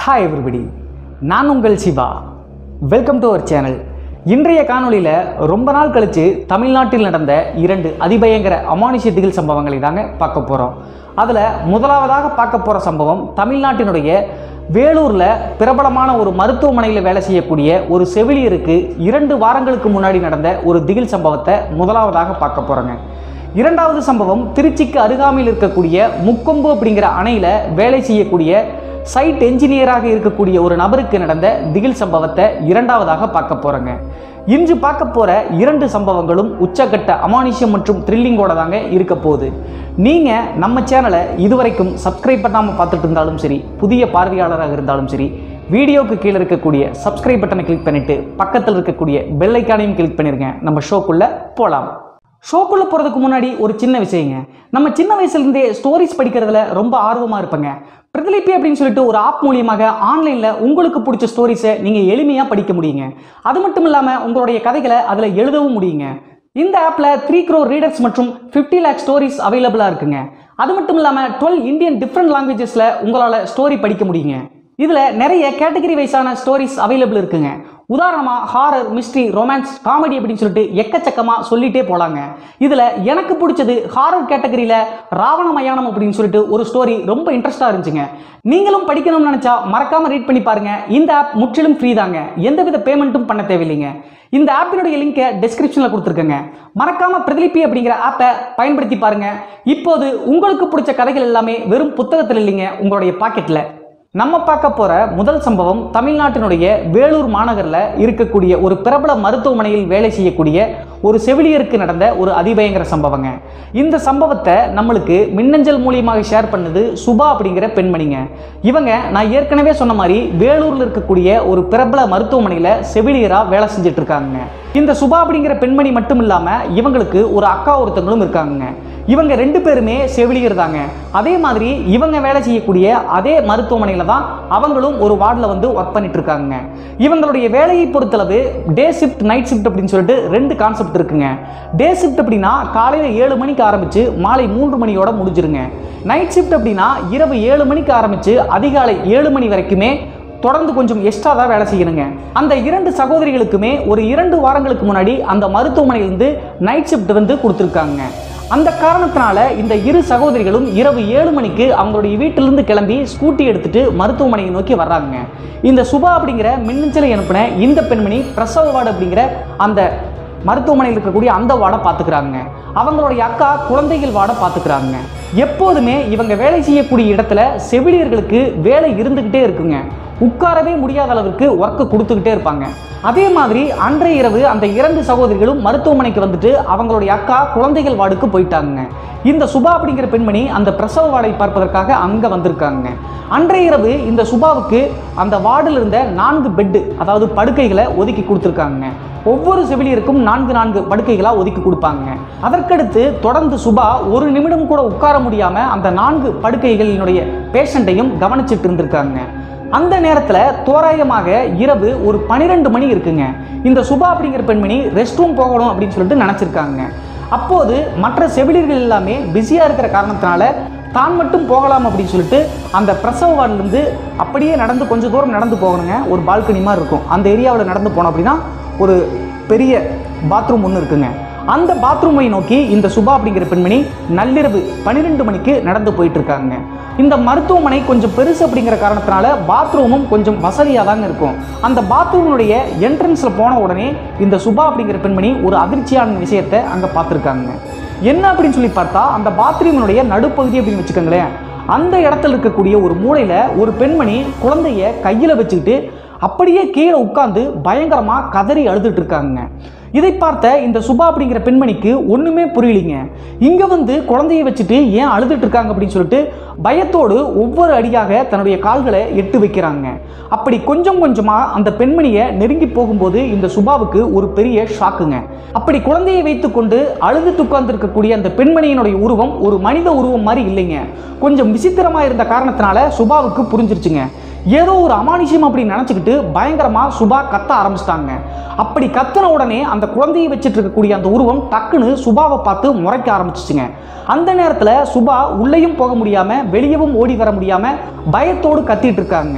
hi everybody நான் உங்கள் Siva welcome to our channel இன்றைய காணொளியில் ரொம்ப நாள் கழித்து தமிழ்நாட்டில் நடந்த இரண்டு அதிபயங்கர அமானுஷ்ய திகில் சம்பவங்களை தாங்க பார்க்க போகிறோம் அதில் முதலாவதாக பார்க்க போகிற சம்பவம் தமிழ்நாட்டினுடைய வேலூரில் பிரபலமான ஒரு மருத்துவமனையில் வேலை செய்யக்கூடிய ஒரு செவிலியருக்கு இரண்டு வாரங்களுக்கு முன்னாடி நடந்த ஒரு திகில் சம்பவத்தை முதலாவதாக பார்க்க போகிறோங்க இரண்டாவது சம்பவம் திருச்சிக்கு அருகாமையில் இருக்கக்கூடிய முக்கொம்பு அப்படிங்கிற அணையில் வேலை செய்யக்கூடிய சைட் என்ஜினியராக இருக்கக்கூடிய ஒரு நபருக்கு நடந்த திகில் சம்பவத்தை இரண்டாவதாக பார்க்க போகிறோங்க இன்று பார்க்க போகிற இரண்டு சம்பவங்களும் உச்சக்கட்ட அமானுஷ்யம் மற்றும் த்ரில்லிங்கோட தாங்க இருக்க போகுது நீங்கள் நம்ம சேனலை இதுவரைக்கும் சப்ஸ்கிரைப் பண்ணாமல் பார்த்துட்டு இருந்தாலும் சரி புதிய பார்வையாளராக இருந்தாலும் சரி வீடியோக்கு கீழே இருக்கக்கூடிய சப்ஸ்கிரைப் பட்டனை கிளிக் பண்ணிவிட்டு பக்கத்தில் இருக்கக்கூடிய பெல் ஐக்கானையும் கிளிக் பண்ணிருங்க நம்ம ஷோக்குள்ளே போகலாம் ஷோக்குள்ளே போகிறதுக்கு முன்னாடி ஒரு சின்ன விஷயங்க நம்ம சின்ன வயசுலேருந்தே ஸ்டோரிஸ் படிக்கிறதுல ரொம்ப ஆர்வமாக இருப்பேங்க பிரதிலிப்பி அப்படின்னு சொல்லிட்டு ஒரு ஆப் மூலியமாக ஆன்லைனில் உங்களுக்கு பிடிச்ச ஸ்டோரிஸை நீங்கள் எளிமையாக படிக்க முடியுங்க அது மட்டும் இல்லாமல் உங்களுடைய கதைகளை அதில் எழுதவும் முடியுங்க இந்த ஆப்பில் த்ரீ க்ரோ ரீடர்ஸ் மற்றும் ஃபிஃப்டி லேக் ஸ்டோரிஸ் அவைலபிளாக இருக்குங்க அது மட்டும் இல்லாமல் டுவெல் இந்தியன் டிஃப்ரெண்ட் லாங்குவேஜஸில் உங்களால் ஸ்டோரி படிக்க முடியுங்க இதில் நிறைய கேட்டகரி வைஸான ஸ்டோரிஸ் அவைலபிள் இருக்குங்க உதாரணமாக ஹாரர் மிஸ்ட்ரி ரொமான்ஸ் காமெடி அப்படின்னு சொல்லிட்டு எக்கச்சக்கமாக சொல்லிட்டே போகலாங்க இதில் எனக்கு பிடிச்சது ஹாரர் கேட்டகரியில் ராவண மயானம் அப்படின்னு சொல்லிட்டு ஒரு ஸ்டோரி ரொம்ப இன்ட்ரெஸ்டாக இருந்துச்சுங்க நீங்களும் படிக்கணும்னு நினச்சா மறக்காமல் ரீட் பண்ணி பாருங்க இந்த ஆப் முற்றிலும் ஃப்ரீ தாங்க எந்தவித பேமெண்ட்டும் பண்ண தேவையில்லைங்க இந்த ஆப்பினுடைய லிங்கை டிஸ்கிரிப்ஷனில் கொடுத்துருக்கேங்க மறக்காம பிரதிலிப்பி அப்படிங்கிற ஆப்பை பயன்படுத்தி பாருங்க இப்போது உங்களுக்கு பிடிச்ச கதைகள் எல்லாமே வெறும் புத்தகத்தில் இல்லைங்க உங்களுடைய பாக்கெட்டில் நம்ம பார்க்க போகிற முதல் சம்பவம் தமிழ்நாட்டினுடைய வேலூர் மாநகரில் இருக்கக்கூடிய ஒரு பிரபல மருத்துவமனையில் வேலை செய்யக்கூடிய ஒரு செவிலியருக்கு நடந்த ஒரு அதிபயங்கர சம்பவங்க இந்த சம்பவத்தை நம்மளுக்கு மின்னஞ்சல் மூலியமாக ஷேர் பண்ணது சுபா அப்படிங்கிற பெண்மணிங்க இவங்க நான் ஏற்கனவே சொன்ன மாதிரி வேலூரில் இருக்கக்கூடிய ஒரு பிரபல மருத்துவமனையில் செவிலியராக வேலை செஞ்சுட்டு இருக்காங்க இந்த சுபா அப்படிங்கிற பெண்மணி மட்டும் இல்லாமல் இவங்களுக்கு ஒரு அக்கா ஒருத்தங்களும் இருக்காங்க இவங்க ரெண்டு பேருமே செவிலியர் தாங்க அதே மாதிரி இவங்க வேலை செய்யக்கூடிய அதே மருத்துவமனையில் தான் அவங்களும் ஒரு வார்டில் வந்து ஒர்க் பண்ணிட்டு இருக்காங்க இவங்களுடைய வேலையை பொறுத்தளவு டே ஷிஃப்ட் நைட் ஷிஃப்ட் அப்படின்னு சொல்லிட்டு ரெண்டு கான்செப்ட் இருக்குங்க டே ஷிஃப்ட் அப்படின்னா காலையில் ஏழு மணிக்கு ஆரம்பித்து மாலை மூன்று மணியோட முடிஞ்சிருங்க நைட் ஷிஃப்ட் அப்படின்னா இரவு ஏழு மணிக்கு ஆரம்பித்து அதிகாலை ஏழு மணி வரைக்குமே தொடர்ந்து கொஞ்சம் எக்ஸ்ட்ரா தான் வேலை செய்யணுங்க அந்த இரண்டு சகோதரிகளுக்குமே ஒரு இரண்டு வாரங்களுக்கு முன்னாடி அந்த மருத்துவமனையிலிருந்து நைட் ஷிஃப்ட் வந்து கொடுத்துருக்காங்க அந்த காரணத்தினால இந்த இரு சகோதரிகளும் இரவு ஏழு மணிக்கு அவங்களுடைய வீட்டிலிருந்து கிளம்பி ஸ்கூட்டி எடுத்துட்டு மருத்துவமனையை நோக்கி வர்றாங்க இந்த சுபா அப்படிங்கிற மின்னஞ்சலை அனுப்பின இந்த பெண்மணி பிரசவ வார்டு அப்படிங்கிற அந்த மருத்துவமனையில் இருக்கக்கூடிய அந்த வார்டை பார்த்துக்கிறாங்க அவங்களுடைய அக்கா குழந்தைகள் வார்டை பார்த்துக்கிறாங்க எப்போதுமே இவங்க வேலை செய்யக்கூடிய இடத்துல செவிலியர்களுக்கு வேலை இருந்துக்கிட்டே இருக்குங்க உட்காரவே முடியாத அளவுக்கு ஒர்க்கு கொடுத்துக்கிட்டே இருப்பாங்க அதே மாதிரி அன்றைய இரவு அந்த இரண்டு சகோதரிகளும் மருத்துவமனைக்கு வந்துட்டு அவங்களுடைய அக்கா குழந்தைகள் வார்டுக்கு போயிட்டாங்க இந்த சுபா அப்படிங்கிற பெண்மணி அந்த பிரசவ வார்டை பார்ப்பதற்காக அங்கே வந்திருக்காங்க அன்றைய இரவு இந்த சுபாவுக்கு அந்த வார்டில் இருந்த நான்கு பெட்டு அதாவது படுக்கைகளை ஒதுக்கி கொடுத்துருக்காங்க ஒவ்வொரு செவிலியருக்கும் நான்கு நான்கு படுக்கைகளாக ஒதுக்கி கொடுப்பாங்க அதற்கடுத்து தொடர்ந்து சுபா ஒரு நிமிடம் கூட உட்கார முடியாமல் அந்த நான்கு படுக்கைகளினுடைய பேஷண்ட்டையும் கவனிச்சிட்டு இருந்திருக்காங்க அந்த நேரத்தில் தோராயமாக இரவு ஒரு பன்னிரெண்டு மணி இருக்குங்க இந்த சுபா அப்படிங்கிற பெண்மணி ரெஸ்ட் ரூம் போகணும் அப்படின்னு சொல்லிட்டு நினச்சிருக்காங்க அப்போது மற்ற செவிலியர்கள் எல்லாமே பிஸியாக இருக்கிற காரணத்தினால தான் மட்டும் போகலாம் அப்படின்னு சொல்லிட்டு அந்த பிரசவ வார்டிலேருந்து அப்படியே நடந்து கொஞ்சம் தூரம் நடந்து போகணுங்க ஒரு பால்கனி மாதிரி இருக்கும் அந்த ஏரியாவில் நடந்து போனோம் அப்படின்னா ஒரு பெரிய பாத்ரூம் ஒன்று இருக்குங்க அந்த பாத்ரூமை நோக்கி இந்த சுபா அப்படிங்கிற பெண்மணி நள்ளிரவு பன்னிரெண்டு மணிக்கு நடந்து போயிட்டு இருக்காங்க இந்த மருத்துவமனை கொஞ்சம் பெருசு அப்படிங்கிற காரணத்தினால பாத்ரூமும் கொஞ்சம் வசதியாக தாங்க இருக்கும் அந்த பாத்ரூமுடைய என்ட்ரன்ஸில் போன உடனே இந்த சுபா அப்படிங்கிற பெண்மணி ஒரு அதிர்ச்சியான விஷயத்தை அங்கே பார்த்துருக்காங்க என்ன அப்படின்னு சொல்லி பார்த்தா அந்த பாத்ரூமினுடைய நடுப்பகுதி அப்படின்னு வச்சுக்கோங்களேன் அந்த இடத்துல இருக்கக்கூடிய ஒரு மூலையில் ஒரு பெண்மணி குழந்தைய கையில் வச்சுக்கிட்டு அப்படியே கீழே உட்காந்து பயங்கரமாக கதறி அழுதுட்டு இருக்காங்க இதை பார்த்த இந்த சுபா அப்படிங்கிற பெண்மணிக்கு ஒன்றுமே புரியலிங்க இங்கே வந்து குழந்தைய வச்சுட்டு ஏன் அழுதுட்டு இருக்காங்க அப்படின்னு சொல்லிட்டு பயத்தோடு ஒவ்வொரு அடியாக தன்னுடைய கால்களை எட்டு வைக்கிறாங்க அப்படி கொஞ்சம் கொஞ்சமாக அந்த பெண்மணியை நெருங்கி போகும்போது இந்த சுபாவுக்கு ஒரு பெரிய ஷாக்குங்க அப்படி குழந்தையை வைத்துக்கொண்டு அழுதுட்டு உட்கார்ந்துருக்கக்கூடிய அந்த பெண்மணியினுடைய உருவம் ஒரு மனித உருவம் மாதிரி இல்லைங்க கொஞ்சம் விசித்திரமாக இருந்த காரணத்தினால சுபாவுக்கு புரிஞ்சிருச்சுங்க ஏதோ ஒரு அமானுஷ்யம் அப்படின்னு நினச்சிக்கிட்டு பயங்கரமாக சுபா கத்த ஆரம்பிச்சிட்டாங்க அப்படி கத்தின உடனே அந்த குழந்தையை வச்சுட்டு இருக்கக்கூடிய அந்த உருவம் டக்குன்னு சுபாவை பார்த்து முறைக்க ஆரம்பிச்சிச்சுங்க அந்த நேரத்தில் சுபா உள்ளேயும் போக முடியாமல் வெளியவும் ஓடி வர முடியாமல் பயத்தோடு கத்திட்டு இருக்காங்க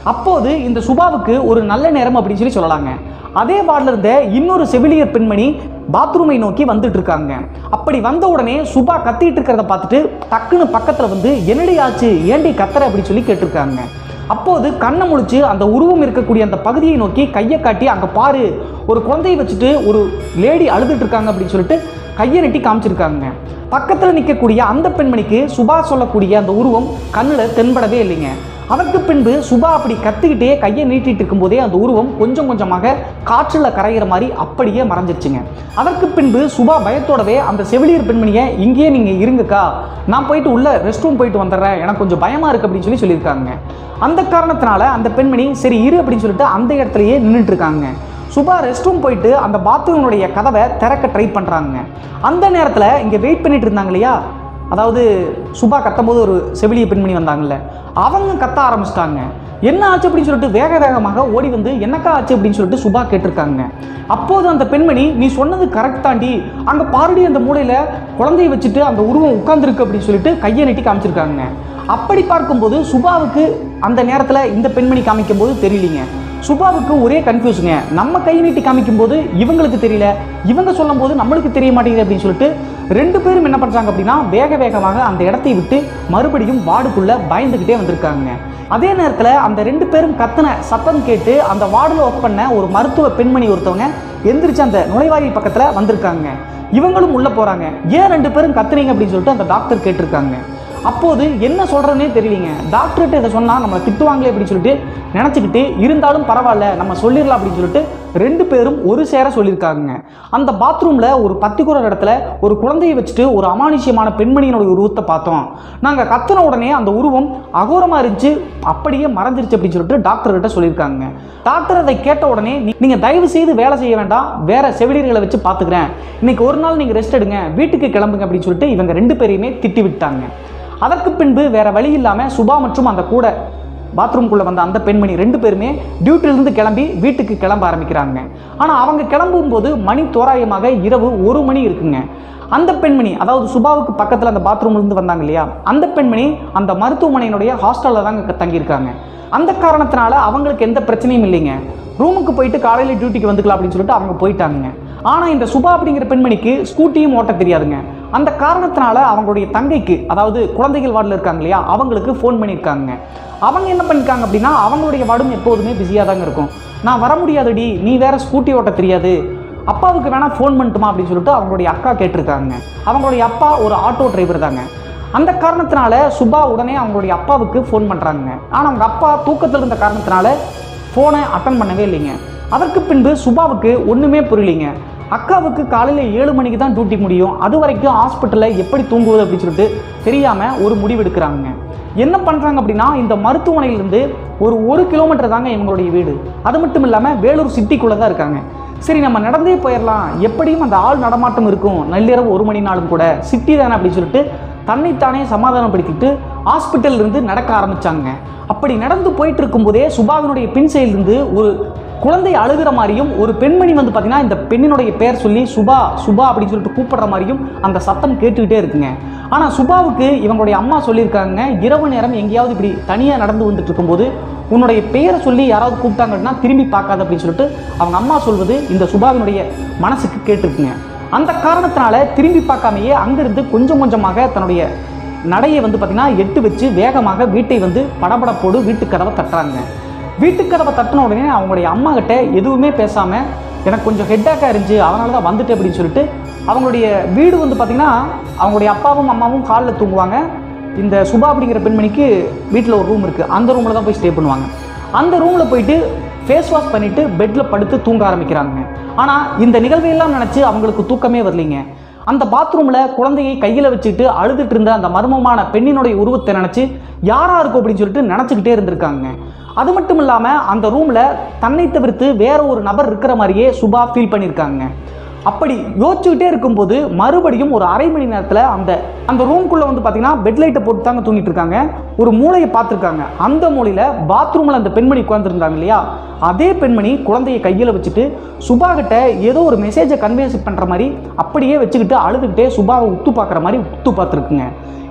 அப்போது இந்த சுபாவுக்கு ஒரு நல்ல நேரம் அப்படின்னு சொல்லி சொல்லலாங்க அதே வார்டில் இருந்த இன்னொரு செவிலியர் பெண்மணி பாத்ரூமை நோக்கி வந்துட்டு இருக்காங்க அப்படி வந்த உடனே சுபா கத்திட்டு இருக்கிறத பார்த்துட்டு டக்குன்னு பக்கத்தில் வந்து என்னடி ஆச்சு ஏண்டி கத்துற அப்படின்னு சொல்லி கேட்டிருக்காங்க அப்போது கண்ணை முழிச்சு அந்த உருவம் இருக்கக்கூடிய அந்த பகுதியை நோக்கி கையை காட்டி அங்கே பாரு ஒரு குழந்தையை வச்சுட்டு ஒரு லேடி அழுதுட்டு இருக்காங்க அப்படின்னு சொல்லிட்டு கையை நெட்டி காமிச்சிருக்காங்க பக்கத்தில் நிற்கக்கூடிய அந்த பெண்மணிக்கு சுபா சொல்லக்கூடிய அந்த உருவம் கண்ணில் தென்படவே இல்லைங்க அதற்கு பின்பு சுபா அப்படி கத்திக்கிட்டே கையை நீட்டிட்டு இருக்கும்போதே அந்த உருவம் கொஞ்சம் கொஞ்சமாக காற்றில் கரைகிற மாதிரி அப்படியே மறைஞ்சிருச்சுங்க அதற்கு பின்பு சுபா பயத்தோடவே அந்த செவிலியர் பெண்மணியை இங்கேயே நீங்கள் இருங்கக்கா நான் போயிட்டு உள்ள ரெஸ்ட் ரூம் போயிட்டு வந்துடுறேன் எனக்கு கொஞ்சம் பயமாக இருக்குது அப்படின்னு சொல்லி சொல்லியிருக்காங்க அந்த காரணத்தினால அந்த பெண்மணி சரி இரு அப்படின்னு சொல்லிட்டு அந்த இடத்துலயே நின்றுட்டு இருக்காங்க சுபா ரெஸ்ட் ரூம் போயிட்டு அந்த பாத்ரூமுடைய கதவை திறக்க ட்ரை பண்ணுறாங்க அந்த நேரத்தில் இங்கே வெயிட் பண்ணிட்டு இருந்தாங்க இல்லையா அதாவது சுபா கத்தும்போது ஒரு செவிலிய பெண்மணி வந்தாங்கல்ல அவங்க கத்த ஆரம்பிச்சிட்டாங்க என்ன ஆச்சு அப்படின்னு சொல்லிட்டு வேக வேகமாக ஓடி வந்து என்னக்கா ஆச்சு அப்படின்னு சொல்லிட்டு சுபா கேட்டிருக்காங்க அப்போது அந்த பெண்மணி நீ சொன்னது கரெக்ட் தாண்டி அங்கே பாருடி அந்த மூலையில் குழந்தைய வச்சுட்டு அந்த உருவம் உட்கார்ந்துருக்கு அப்படின்னு சொல்லிட்டு கையை நெட்டி காமிச்சிருக்காங்க அப்படி பார்க்கும்போது சுபாவுக்கு அந்த நேரத்தில் இந்த பெண்மணி காமிக்கும் போது தெரியலீங்க சுபாவுக்கு ஒரே கன்ஃபியூஸுங்க நம்ம கை நீட்டி காமிக்கும் போது இவங்களுக்கு தெரியல இவங்க சொல்லும் போது நம்மளுக்கு தெரிய மாட்டேங்குது அப்படின்னு சொல்லிட்டு ரெண்டு பேரும் என்ன பண்ணுறாங்க அப்படின்னா வேக வேகமாக அந்த இடத்தை விட்டு மறுபடியும் வார்டுக்குள்ள பயந்துக்கிட்டே வந்திருக்காங்க அதே நேரத்தில் அந்த ரெண்டு பேரும் கத்துன சத்தம் கேட்டு அந்த வார்டில் ஒர்க் பண்ண ஒரு மருத்துவ பெண்மணி ஒருத்தவங்க எந்திரிச்சு அந்த நுழைவாயில் பக்கத்தில் வந்திருக்காங்க இவங்களும் உள்ளே போகிறாங்க ஏன் ரெண்டு பேரும் கத்துனீங்க அப்படின்னு சொல்லிட்டு அந்த டாக்டர் கேட்டிருக்காங்க அப்போது என்ன சொல்கிறதுனே தெரியலீங்க டாக்டர்கிட்ட இதை சொன்னால் நம்மளை திட்டுவாங்களே அப்படின்னு சொல்லிட்டு நினச்சிக்கிட்டு இருந்தாலும் பரவாயில்ல நம்ம சொல்லிடலாம் அப்படின்னு சொல்லிட்டு ரெண்டு பேரும் ஒரு சேர சொல்லியிருக்காங்க அந்த பாத்ரூமில் ஒரு பத்திக்குற இடத்துல ஒரு குழந்தையை வச்சுட்டு ஒரு அமானுஷ்யமான பெண்மணியினுடைய உருவத்தை பார்த்தோம் நாங்கள் கத்துன உடனே அந்த உருவம் அகோரமாக இருந்துச்சு அப்படியே மறைஞ்சிருச்சு அப்படின்னு சொல்லிட்டு டாக்டர்கிட்ட சொல்லியிருக்காங்க டாக்டர் அதை கேட்ட உடனே நீ- நீங்க தயவு செய்து வேலை செய்ய வேண்டாம் வேற செவிலியர்களை வச்சு பார்த்துக்கிறேன் இன்னைக்கு ஒரு நாள் நீங்க ரெஸ்ட் எடுங்க வீட்டுக்கு கிளம்புங்க அப்படின்னு சொல்லிட்டு இவங்க ரெண்டு பேரையுமே திட்டி விட்டாங்க அதற்கு பின்பு வேற வழி இல்லாம சுபா மற்றும் அந்த கூட பாத்ரூம்குள்ள வந்த அந்த பெண்மணி ரெண்டு பேருமே டியூட்டிலிருந்து கிளம்பி வீட்டுக்கு கிளம்ப ஆரம்பிக்கிறாங்க ஆனால் அவங்க கிளம்பும்போது மணி தோராயமாக இரவு ஒரு மணி இருக்குங்க அந்த பெண்மணி அதாவது சுபாவுக்கு பக்கத்தில் அந்த பாத்ரூம்ல இருந்து வந்தாங்க இல்லையா அந்த பெண்மணி அந்த மருத்துவமனையினுடைய ஹாஸ்டலில் தாங்க தங்கியிருக்காங்க அந்த காரணத்தினால அவங்களுக்கு எந்த பிரச்சனையும் இல்லைங்க ரூமுக்கு போயிட்டு காலையில் டியூட்டிக்கு வந்துக்கலாம் அப்படின்னு சொல்லிட்டு அவங்க போயிட்டாங்க ஆனால் இந்த சுபா அப்படிங்கிற பெண்மணிக்கு ஸ்கூட்டியும் ஓட்ட தெரியாதுங்க அந்த காரணத்தினால அவங்களுடைய தங்கைக்கு அதாவது குழந்தைகள் வார்டில் இருக்காங்க இல்லையா அவங்களுக்கு ஃபோன் பண்ணியிருக்காங்க அவங்க என்ன பண்ணியிருக்காங்க அப்படின்னா அவங்களுடைய வார்டும் எப்போதுமே பிஸியாக தாங்க இருக்கும் நான் வர முடியாதுடி நீ வேற ஸ்கூட்டி ஓட்ட தெரியாது அப்பாவுக்கு வேணா ஃபோன் பண்ணட்டுமா அப்படின்னு சொல்லிட்டு அவங்களுடைய அக்கா கேட்டிருக்காங்க அவங்களுடைய அப்பா ஒரு ஆட்டோ டிரைவர் தாங்க அந்த காரணத்தினால சுபா உடனே அவங்களுடைய அப்பாவுக்கு ஃபோன் பண்ணுறாங்க ஆனால் அவங்க அப்பா தூக்கத்தில் இருந்த காரணத்தினால ஃபோனை அட்டன் பண்ணவே இல்லைங்க அதற்கு பின்பு சுபாவுக்கு ஒன்றுமே புரியலைங்க அக்காவுக்கு காலையில் ஏழு மணிக்கு தான் டியூட்டி முடியும் அது வரைக்கும் ஹாஸ்பிட்டலில் எப்படி தூங்குவது அப்படின்னு சொல்லிட்டு தெரியாமல் ஒரு முடிவு எடுக்கிறாங்க என்ன பண்ணுறாங்க அப்படின்னா இந்த மருத்துவமனையிலிருந்து ஒரு ஒரு கிலோமீட்டர் தாங்க இவங்களுடைய வீடு அது மட்டும் இல்லாமல் வேலூர் சிட்டிக்குள்ளே தான் இருக்காங்க சரி நம்ம நடந்தே போயிடலாம் எப்படியும் அந்த ஆள் நடமாட்டம் இருக்கும் நள்ளிரவு ஒரு மணி நாளும் கூட சிட்டி தானே அப்படின்னு சொல்லிட்டு தன்னைத்தானே சமாதானப்படுத்திட்டு ஹாஸ்பிட்டல்ல இருந்து நடக்க ஆரம்பிச்சாங்க அப்படி நடந்து போயிட்டு இருக்கும்போதே சுபாவினுடைய பின் சைடிலிருந்து ஒரு குழந்தை அழுகிற மாதிரியும் ஒரு பெண்மணி வந்து பார்த்தீங்கன்னா இந்த பெண்ணினுடைய பேர் சொல்லி சுபா சுபா அப்படின்னு சொல்லிட்டு கூப்பிடுற மாதிரியும் அந்த சத்தம் கேட்டுக்கிட்டே இருக்குங்க ஆனால் சுபாவுக்கு இவங்களுடைய அம்மா சொல்லியிருக்காங்க இரவு நேரம் எங்கேயாவது இப்படி தனியாக நடந்து வந்துட்டு இருக்கும்போது உன்னுடைய பெயரை சொல்லி யாராவது கூப்பிட்டாங்கன்னா திரும்பி பார்க்காத அப்படின்னு சொல்லிட்டு அவங்க அம்மா சொல்வது இந்த சுபாவினுடைய மனசுக்கு கேட்டிருக்குங்க அந்த காரணத்தினால திரும்பி பார்க்காமையே அங்கிருந்து கொஞ்சம் கொஞ்சமாக தன்னுடைய நடையை வந்து பார்த்திங்கன்னா எட்டு வச்சு வேகமாக வீட்டை வந்து படபடப்போடு வீட்டு கதவை தட்டுறாங்க வீட்டு கதவை தட்டின உடனே அவங்களுடைய அம்மா கிட்ட எதுவுமே பேசாமல் எனக்கு கொஞ்சம் ஹெட்டாக்காக இருந்துச்சு அதனால தான் வந்துட்டு அப்படின்னு சொல்லிட்டு அவங்களுடைய வீடு வந்து பார்த்திங்கன்னா அவங்களுடைய அப்பாவும் அம்மாவும் ஹாலில் தூங்குவாங்க இந்த சுபா அப்படிங்கிற பெண்மணிக்கு வீட்டில் ஒரு ரூம் இருக்குது அந்த ரூமில் தான் போய் ஸ்டே பண்ணுவாங்க அந்த ரூமில் போயிட்டு ஃபேஸ் வாஷ் பண்ணிவிட்டு பெட்டில் படுத்து தூங்க ஆரம்பிக்கிறாங்க ஆனால் இந்த நிகழ்வையெல்லாம் நினச்சி அவங்களுக்கு தூக்கமே வரலைங்க அந்த பாத்ரூமில் குழந்தையை கையில் வச்சுக்கிட்டு அழுதுட்டு இருந்த அந்த மர்மமான பெண்ணினுடைய உருவத்தை நினச்சி யாரா இருக்கும் அப்படின்னு சொல்லிட்டு நினச்சிக்கிட்டே இருந்திருக்காங்க அது மட்டும் இல்லாமல் அந்த ரூமில் தன்னை தவிர்த்து வேற ஒரு நபர் இருக்கிற மாதிரியே சுபா ஃபீல் பண்ணியிருக்காங்க அப்படி யோசிச்சுக்கிட்டே இருக்கும்போது மறுபடியும் ஒரு அரை மணி நேரத்தில் அந்த அந்த ரூம்குள்ளே வந்து பார்த்தீங்கன்னா பெட் லைட்டை போட்டு தாங்க தூங்கிட்டு இருக்காங்க ஒரு மூளையை பார்த்துருக்காங்க அந்த மூலையில் பாத்ரூமில் அந்த பெண்மணி உட்காந்துருந்தாங்க இல்லையா அதே பெண்மணி குழந்தையை கையில் வச்சுட்டு சுபா கிட்ட ஏதோ ஒரு மெசேஜை கன்வே பண்ணுற மாதிரி அப்படியே வச்சுக்கிட்டு அழுதுகிட்டே சுபாவை உத்து பார்க்குற மாதிரி உத்து பார்த்துருக்குங்க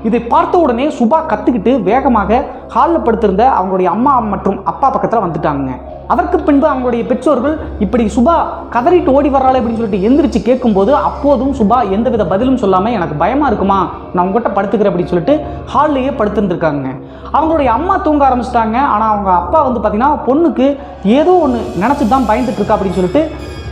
இதை பார்த்த உடனே சுபா கத்துக்கிட்டு வேகமாக ஹாலில் படுத்திருந்த அவங்களுடைய அம்மா மற்றும் அப்பா பக்கத்தில் வந்துட்டாங்க அதற்கு பின்பு அவங்களுடைய பெற்றோர்கள் இப்படி சுபா கதறிட்டு ஓடி வர்றாளே அப்படின்னு சொல்லிட்டு எந்திரிச்சு கேட்கும்போது அப்போதும் சுபா எந்தவித பதிலும் சொல்லாமல் எனக்கு பயமாக இருக்குமா நான் உங்ககிட்ட படுத்துக்கிறேன் அப்படின்னு சொல்லிட்டு ஹால்லேயே படுத்திருந்துருக்காங்க அவங்களுடைய அம்மா தூங்க ஆரம்பிச்சிட்டாங்க ஆனால் அவங்க அப்பா வந்து பார்த்தீங்கன்னா பொண்ணுக்கு ஏதோ ஒன்று நினச்சி தான் பயந்துட்டு இருக்கா அப்படின்னு சொல்லிட்டு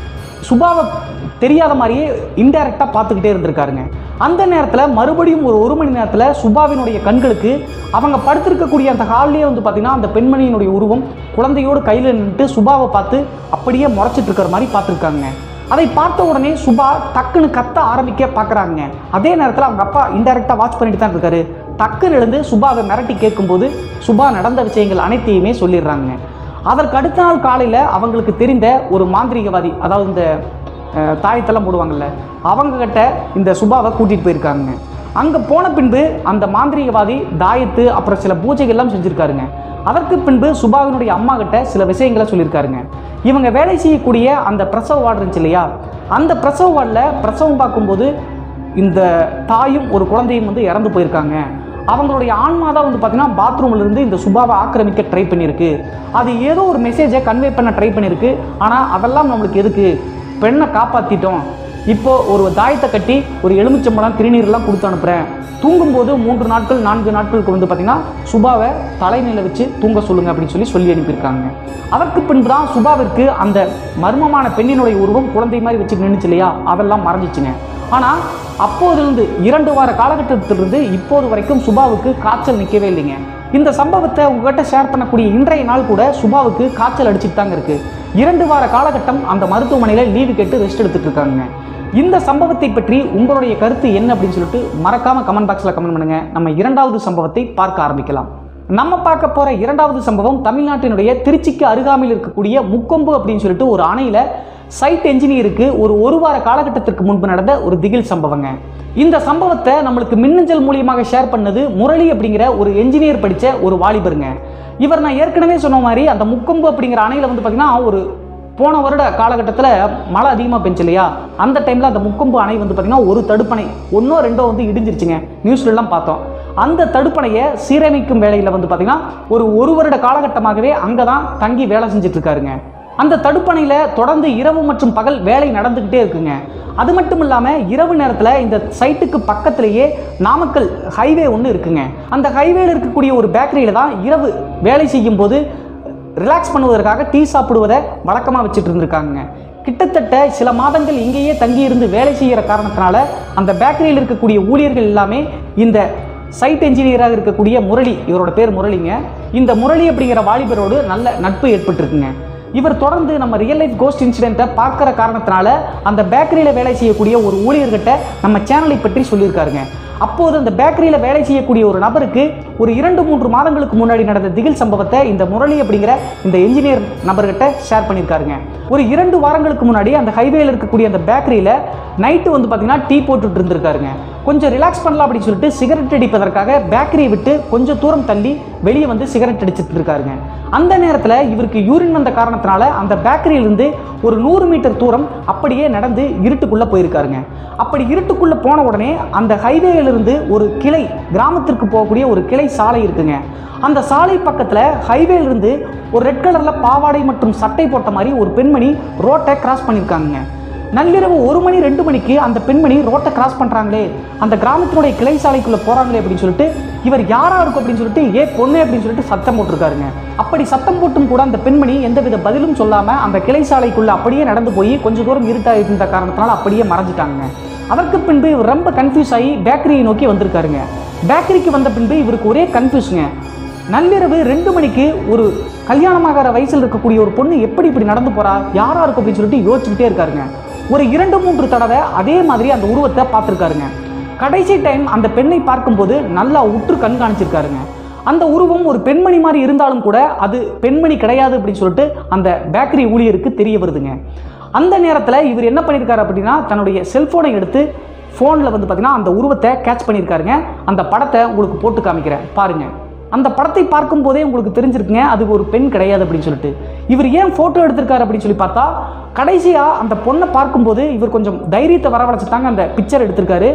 சுபாவை தெரியாத மாதிரியே இன்டைரக்டாக பார்த்துக்கிட்டே இருந்திருக்காருங்க அந்த நேரத்தில் மறுபடியும் ஒரு ஒரு மணி நேரத்தில் சுபாவினுடைய கண்களுக்கு அவங்க படுத்திருக்கக்கூடிய அந்த ஹால்லேயே வந்து பார்த்திங்கன்னா அந்த பெண்மணியினுடைய உருவம் குழந்தையோடு கையில் நின்றுட்டு சுபாவை பார்த்து அப்படியே முறைச்சிட்டு இருக்கிற மாதிரி பார்த்துருக்காங்க அதை பார்த்த உடனே சுபா டக்குன்னு கத்த ஆரம்பிக்க பார்க்குறாங்க அதே நேரத்தில் அவங்க அப்பா இன்டெரக்டாக வாட்ச் பண்ணிட்டு தான் இருக்காரு டக்குன்னு எழுந்து சுபாவை மிரட்டி கேட்கும்போது சுபா நடந்த விஷயங்கள் அனைத்தையுமே சொல்லிடுறாங்க அதற்கு அடுத்த நாள் காலையில் அவங்களுக்கு தெரிந்த ஒரு மாந்திரிகவாதி அதாவது இந்த அஹ், தாயத்தெல்லாம் போடுவாங்கல்ல அவங்க கிட்ட இந்த சுபாவை கூட்டிகிட்டு போயிருக்காங்க அங்கே போன பின்பு அந்த மாந்திரிகவாதி தாயத்து அப்புறம் சில பூஜைகள்லாம் செஞ்சுருக்காருங்க அதற்கு பின்பு சுபாவினுடைய அம்மா கிட்ட சில விஷயங்களை சொல்லியிருக்காருங்க இவங்க வேலை செய்யக்கூடிய அந்த பிரசவ வார்டு இருந்துச்சு இல்லையா அந்த பிரசவ வார்டில் பிரசவம் பார்க்கும்போது இந்த தாயும் ஒரு குழந்தையும் வந்து இறந்து போயிருக்காங்க அவங்களுடைய ஆன்மா தான் வந்து பார்த்தீங்கன்னா பாத்ரூம்ல இருந்து இந்த சுபாவை ஆக்கிரமிக்க ட்ரை பண்ணியிருக்கு அது ஏதோ ஒரு மெசேஜை கன்வே பண்ண ட்ரை பண்ணியிருக்கு ஆனால் அதெல்லாம் நம்மளுக்கு எதுக்கு பெண்ணை காப்பாற்றிட்டோம் இப்போ ஒரு தாயத்தை கட்டி ஒரு எலுமிச்சம்பழம் திருநீர்லாம் கொடுத்து அனுப்புகிறேன் தூங்கும்போது மூன்று நாட்கள் நான்கு நாட்களுக்கு வந்து பார்த்தீங்கன்னா சுபாவை தலைமையில் வச்சு தூங்க சொல்லுங்க அப்படின்னு சொல்லி சொல்லி அனுப்பியிருக்காங்க அதற்கு பின்பு தான் சுபாவிற்கு அந்த மர்மமான பெண்ணினுடைய உருவம் குழந்தை மாதிரி வச்சு நின்றுச்சு இல்லையா அதெல்லாம் மறைஞ்சிச்சுங்க ஆனால் அப்போதிலிருந்து இரண்டு வார காலகட்டத்திலிருந்து இப்போது வரைக்கும் சுபாவுக்கு காய்ச்சல் நிற்கவே இல்லைங்க இந்த சம்பவத்தை உங்ககிட்ட ஷேர் பண்ணக்கூடிய இன்றைய நாள் கூட சுபாவுக்கு காய்ச்சல் அடிச்சுட்டு தாங்க இருக்கு இரண்டு வார காலகட்டம் அந்த மருத்துவமனையில் லீவு கேட்டு ரெஸ்ட் எடுத்துட்டு இருக்காங்க இந்த சம்பவத்தை பற்றி உங்களுடைய கருத்து என்ன அப்படின்னு சொல்லிட்டு மறக்காம கமெண்ட் பாக்ஸில் கமெண்ட் பண்ணுங்க நம்ம இரண்டாவது சம்பவத்தை பார்க்க ஆரம்பிக்கலாம் நம்ம பார்க்க போற இரண்டாவது சம்பவம் தமிழ்நாட்டினுடைய திருச்சிக்கு அருகாமையில் இருக்கக்கூடிய முக்கொம்பு அப்படின்னு சொல்லிட்டு ஒரு அணையில சைட் என்ஜினியருக்கு ஒரு ஒரு வார காலகட்டத்திற்கு முன்பு நடந்த ஒரு திகில் சம்பவங்க இந்த சம்பவத்தை நம்மளுக்கு மின்னஞ்சல் மூலியமாக ஷேர் பண்ணது முரளி அப்படிங்கிற ஒரு என்ஜினியர் படித்த ஒரு வாலிபருங்க இவர் நான் ஏற்கனவே சொன்ன மாதிரி அந்த முக்கொம்பு அப்படிங்கிற அணையில் வந்து பார்த்தீங்கன்னா ஒரு போன வருட காலகட்டத்தில் மழை அதிகமாக பெஞ்சு இல்லையா அந்த டைமில் அந்த முக்கொம்பு அணை வந்து பார்த்திங்கன்னா ஒரு தடுப்பணை ஒன்றோ ரெண்டோ வந்து இடிஞ்சிருச்சுங்க நியூஸ்லலாம் பார்த்தோம் அந்த தடுப்பணையை சீரமைக்கும் வேலையில் வந்து பார்த்திங்கன்னா ஒரு ஒரு வருட காலகட்டமாகவே அங்கே தான் தங்கி வேலை செஞ்சுட்டு இருக்காருங்க அந்த தடுப்பணையில் தொடர்ந்து இரவு மற்றும் பகல் வேலை நடந்துக்கிட்டே இருக்குங்க அது மட்டும் இல்லாமல் இரவு நேரத்தில் இந்த சைட்டுக்கு பக்கத்திலேயே நாமக்கல் ஹைவே ஒன்று இருக்குங்க அந்த ஹைவேல இருக்கக்கூடிய ஒரு பேக்கரியில் தான் இரவு வேலை செய்யும் போது ரிலாக்ஸ் பண்ணுவதற்காக டீ சாப்பிடுவதை வழக்கமாக வச்சுட்டு இருந்திருக்காங்க கிட்டத்தட்ட சில மாதங்கள் இங்கேயே தங்கியிருந்து வேலை செய்கிற காரணத்தினால அந்த பேக்கரியில் இருக்கக்கூடிய ஊழியர்கள் எல்லாமே இந்த சைட் என்ஜினியராக இருக்கக்கூடிய முரளி இவரோட பேர் முரளிங்க இந்த முரளி அப்படிங்கிற வாலிபரோடு நல்ல நட்பு ஏற்பட்டிருக்குங்க இவர் தொடர்ந்து நம்ம ரியல் லைஃப் கோஸ்ட் இன்சிடென்ட்டை பார்க்குற காரணத்தினால அந்த பேக்கரியில் வேலை செய்யக்கூடிய ஒரு ஊழியர்கிட்ட நம்ம சேனலை பற்றி சொல்லியிருக்காருங்க அப்போது அந்த பேக்கரியில் வேலை செய்யக்கூடிய ஒரு நபருக்கு ஒரு இரண்டு மூன்று மாதங்களுக்கு முன்னாடி நடந்த திகில் சம்பவத்தை இந்த முரளி அப்படிங்கிற இந்த என்ஜினியர் நபர்கிட்ட ஷேர் பண்ணியிருக்காருங்க ஒரு இரண்டு வாரங்களுக்கு முன்னாடி அந்த ஹைவேல இருக்கக்கூடிய அந்த பேக்கரியில் நைட்டு வந்து பார்த்தீங்கன்னா டீ போட்டுட்டு இருந்திருக்காருங்க கொஞ்சம் ரிலாக்ஸ் பண்ணலாம் அப்படின்னு சொல்லிட்டு சிகரெட் அடிப்பதற்காக பேக்கரியை விட்டு கொஞ்சம் தூரம் தள்ளி வெளியே வந்து சிகரெட் அடிச்சிட்டு இருக்காருங்க அந்த நேரத்தில் இவருக்கு யூரின் வந்த காரணத்தினால அந்த பேக்கரியிலிருந்து ஒரு நூறு மீட்டர் தூரம் அப்படியே நடந்து இருட்டுக்குள்ளே போயிருக்காருங்க அப்படி இருட்டுக்குள்ளே போன உடனே அந்த ஹைவேயிலிருந்து ஒரு கிளை கிராமத்திற்கு போகக்கூடிய ஒரு கிளை சாலை இருக்குங்க அந்த சாலை பக்கத்தில் ஹைவேலிருந்து ஒரு ரெட் கலரில் பாவாடை மற்றும் சட்டை போட்ட மாதிரி ஒரு பெண்மணி ரோட்டை கிராஸ் பண்ணியிருக்காங்க நள்ளிரவு ஒரு மணி ரெண்டு மணிக்கு அந்த பெண்மணி ரோட்டை கிராஸ் பண்ணுறாங்களே அந்த கிராமத்தினுடைய கிளை சாலைக்குள்ளே போகிறாங்களே அப்படின்னு சொல்லிட்டு இவர் யாரா இருக்கும் அப்படின்னு சொல்லிட்டு ஏ பொண்ணு அப்படின்னு சொல்லிட்டு சத்தம் போட்டிருக்காருங்க அப்படி சத்தம் போட்டும் கூட அந்த பெண்மணி எந்தவித பதிலும் சொல்லாமல் அந்த கிளை சாலைக்குள்ளே அப்படியே நடந்து போய் கொஞ்சம் தூரம் இருட்டா இருந்த காரணத்தினால அப்படியே மறைஞ்சிட்டாங்க அதற்கு பின்பு இவர் ரொம்ப கன்ஃபியூஸ் ஆகி பேக்கரியை நோக்கி வந்திருக்காருங்க பேக்கரிக்கு வந்த பின்பு இவருக்கு ஒரே கன்ஃபியூஸுங்க நள்ளிரவு ரெண்டு மணிக்கு ஒரு கல்யாணமாகிற வயசில் இருக்கக்கூடிய ஒரு பொண்ணு எப்படி இப்படி நடந்து போறா யாரா இருக்கும் அப்படின்னு சொல்லிட்டு யோசிச்சுக்கிட்டே இருக்காருங்க ஒரு இரண்டு மூன்று தடவை அதே மாதிரி அந்த உருவத்தை பார்த்துருக்காருங்க கடைசி டைம் அந்த பெண்ணை பார்க்கும்போது நல்லா உற்று கண்காணிச்சிருக்காருங்க அந்த உருவம் ஒரு பெண்மணி மாதிரி இருந்தாலும் கூட அது பெண்மணி கிடையாது அப்படின்னு சொல்லிட்டு அந்த பேக்கரி ஊழியருக்கு தெரிய வருதுங்க அந்த நேரத்தில் இவர் என்ன பண்ணியிருக்காரு அப்படின்னா தன்னுடைய செல்ஃபோனை எடுத்து ஃபோனில் வந்து பார்த்தீங்கன்னா அந்த உருவத்தை கேட்ச் பண்ணியிருக்காருங்க அந்த படத்தை உங்களுக்கு போட்டு காமிக்கிறேன் பாருங்க அந்த படத்தை பார்க்கும்போதே உங்களுக்கு தெரிஞ்சிருக்குங்க அது ஒரு பெண் கிடையாது அப்படின்னு சொல்லிட்டு இவர் ஏன் ஃபோட்டோ எடுத்திருக்காரு அப்படின்னு சொல்லி பார்த்தா கடைசியாக அந்த பொண்ணை பார்க்கும்போது இவர் கொஞ்சம் தைரியத்தை வரவழைச்சு தாங்க அந்த பிக்சர் எடுத்திருக்காரு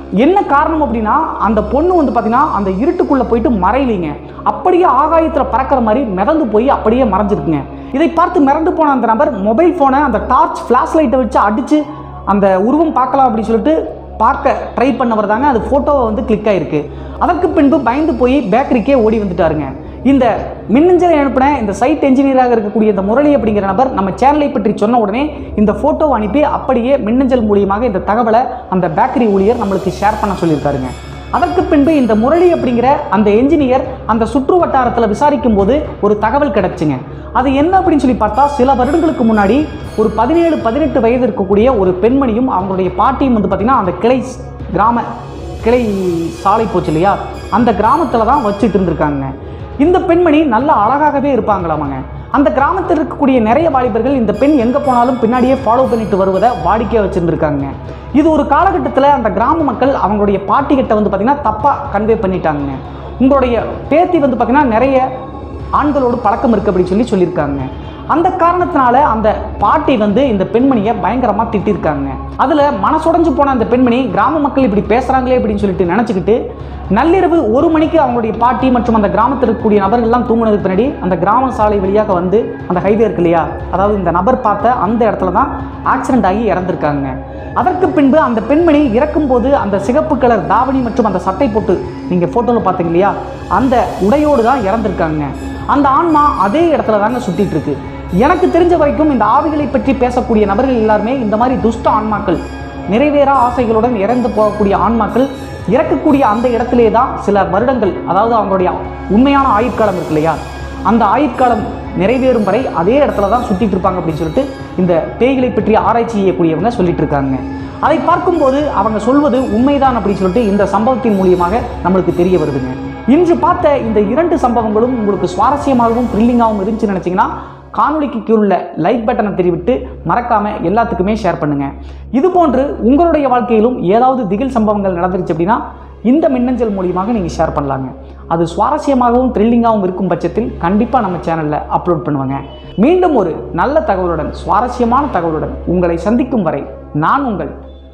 என்ன காரணம் அப்படின்னா அந்த பொண்ணு வந்து பார்த்தீங்கன்னா அந்த இருட்டுக்குள்ளே போயிட்டு மறையலிங்க அப்படியே ஆகாயத்தில் பறக்கிற மாதிரி மிதந்து போய் அப்படியே மறைஞ்சிருக்குங்க இதை பார்த்து மிரண்டு போன அந்த நபர் மொபைல் ஃபோனை அந்த டார்ச் ஃப்ளாஷ் லைட்டை வச்சு அடித்து அந்த உருவம் பார்க்கலாம் அப்படின்னு சொல்லிட்டு பார்க்க ட்ரை பண்ணவர் தாங்க அது ஃபோட்டோவை வந்து கிளிக் ஆயிருக்கு அதற்கு பின்பு பயந்து போய் பேக்கரிக்கே ஓடி வந்துட்டாருங்க இந்த மின்னஞ்சலை அனுப்பின இந்த சைட் என்ஜினியராக இருக்கக்கூடிய இந்த முரளி அப்படிங்கிற நபர் நம்ம சேனலை பற்றி சொன்ன உடனே இந்த ஃபோட்டோவை அனுப்பி அப்படியே மின்னஞ்சல் மூலியமாக இந்த தகவலை அந்த பேக்கரி ஊழியர் நம்மளுக்கு ஷேர் பண்ண சொல்லியிருக்காருங்க அதற்கு பின்பு இந்த முரளி அப்படிங்கிற அந்த என்ஜினியர் அந்த சுற்று வட்டாரத்தில் விசாரிக்கும் போது ஒரு தகவல் கிடைச்சுங்க அது என்ன அப்படின்னு சொல்லி பார்த்தா சில வருடங்களுக்கு முன்னாடி ஒரு பதினேழு பதினெட்டு வயது இருக்கக்கூடிய ஒரு பெண்மணியும் அவங்களுடைய பாட்டியும் வந்து பார்த்திங்கன்னா அந்த கிளை ஸ்- கிராம கிளை சாலை போச்சு இல்லையா அந்த கிராமத்தில் தான் வச்சுட்டு இருந்திருக்காங்க இந்த பெண்மணி நல்ல அழகாகவே இருப்பாங்களாமாங்க அந்த கிராமத்தில் இருக்கக்கூடிய நிறைய வாலிபர்கள் இந்த பெண் எங்கே போனாலும் பின்னாடியே ஃபாலோ பண்ணிட்டு வருவதை வாடிக்கையாக வச்சுருந்துருக்காங்க இது ஒரு காலகட்டத்தில் அந்த கிராம மக்கள் அவங்களுடைய பாட்டிகிட்ட வந்து பார்த்திங்கன்னா தப்பாக கன்வே பண்ணிட்டாங்க உங்களுடைய பேத்தி வந்து பார்த்திங்கன்னா நிறைய ஆண்களோடு பழக்கம் இருக்கு அப்படின்னு சொல்லி சொல்லியிருக்காங்க அந்த காரணத்தினால அந்த பாட்டி வந்து இந்த பெண்மணியை பயங்கரமாக திட்டிருக்காங்க அதில் மனசுடைஞ்சு போன அந்த பெண்மணி கிராம மக்கள் இப்படி பேசுகிறாங்களே அப்படின்னு சொல்லிட்டு நினச்சிக்கிட்டு நள்ளிரவு ஒரு மணிக்கு அவங்களுடைய பாட்டி மற்றும் அந்த கிராமத்தில் இருக்கக்கூடிய நபர்கள்லாம் தூங்குனதுக்கு பின்னாடி அந்த கிராம சாலை வழியாக வந்து அந்த ஹைவே இருக்கு இல்லையா அதாவது இந்த நபர் பார்த்த அந்த இடத்துல தான் ஆக்சிடென்ட் ஆகி இறந்துருக்காங்க அதற்கு பின்பு அந்த பெண்மணி இறக்கும்போது அந்த சிகப்பு கலர் தாவணி மற்றும் அந்த சட்டை போட்டு நீங்கள் ஃபோட்டோவில் பார்த்தீங்க இல்லையா அந்த உடையோடு தான் இறந்துருக்காங்க அந்த ஆன்மா அதே இடத்துல தாங்க சுத்திட்டு இருக்கு எனக்கு தெரிஞ்ச வரைக்கும் இந்த ஆவிகளை பற்றி பேசக்கூடிய நபர்கள் எல்லாருமே இந்த மாதிரி துஷ்ட ஆன்மாக்கள் நிறைவேறா ஆசைகளுடன் இறந்து போகக்கூடிய ஆன்மாக்கள் இறக்கக்கூடிய அந்த இடத்திலே தான் சில வருடங்கள் அதாவது அவங்களுடைய உண்மையான ஆயுட்காலம் இருக்கு இல்லையா அந்த ஆயுட்காலம் நிறைவேறும் வரை அதே இடத்துல தான் சுத்திட்டு இருப்பாங்க அப்படின்னு சொல்லிட்டு இந்த பேய்களை பற்றி ஆராய்ச்சி செய்யக்கூடியவங்க சொல்லிட்டு இருக்காங்க அதை பார்க்கும்போது அவங்க சொல்வது உண்மைதான் அப்படின்னு சொல்லிட்டு இந்த சம்பவத்தின் மூலியமாக நம்மளுக்கு தெரிய வருதுங்க இன்று பார்த்த இந்த இரண்டு சம்பவங்களும் உங்களுக்கு சுவாரஸ்யமாகவும் த்ரில்லிங்காகவும் இருந்துச்சுன்னு நினச்சிங்கன்னா காணொளிக்கு கீழே உள்ள லைக் பட்டனை தெரிவித்து மறக்காம எல்லாத்துக்குமே ஷேர் பண்ணுங்க இது போன்று உங்களுடைய வாழ்க்கையிலும் ஏதாவது திகில் சம்பவங்கள் நடந்துருச்சு அப்படின்னா இந்த மின்னஞ்சல் மூலியமாக நீங்கள் ஷேர் பண்ணலாங்க அது சுவாரஸ்யமாகவும் த்ரில்லிங்காகவும் இருக்கும் பட்சத்தில் கண்டிப்பாக நம்ம சேனலில் அப்லோட் பண்ணுவாங்க மீண்டும் ஒரு நல்ல தகவலுடன் சுவாரஸ்யமான தகவலுடன் உங்களை சந்திக்கும் வரை நான் உங்கள்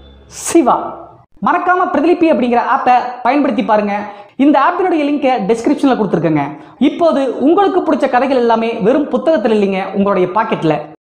சிவா மறக்காம பிரதிலிப்பி அப்படிங்கிற ஆப்பை பயன்படுத்தி பாருங்க இந்த ஆப்பினுடைய லிங்கை டிஸ்கிரிப்ஷனில் கொடுத்துருக்கேங்க இப்போது உங்களுக்கு பிடிச்ச கதைகள் எல்லாமே வெறும் புத்தகத்தில் இல்லைங்க உங்களுடைய பாக்கெட்டில்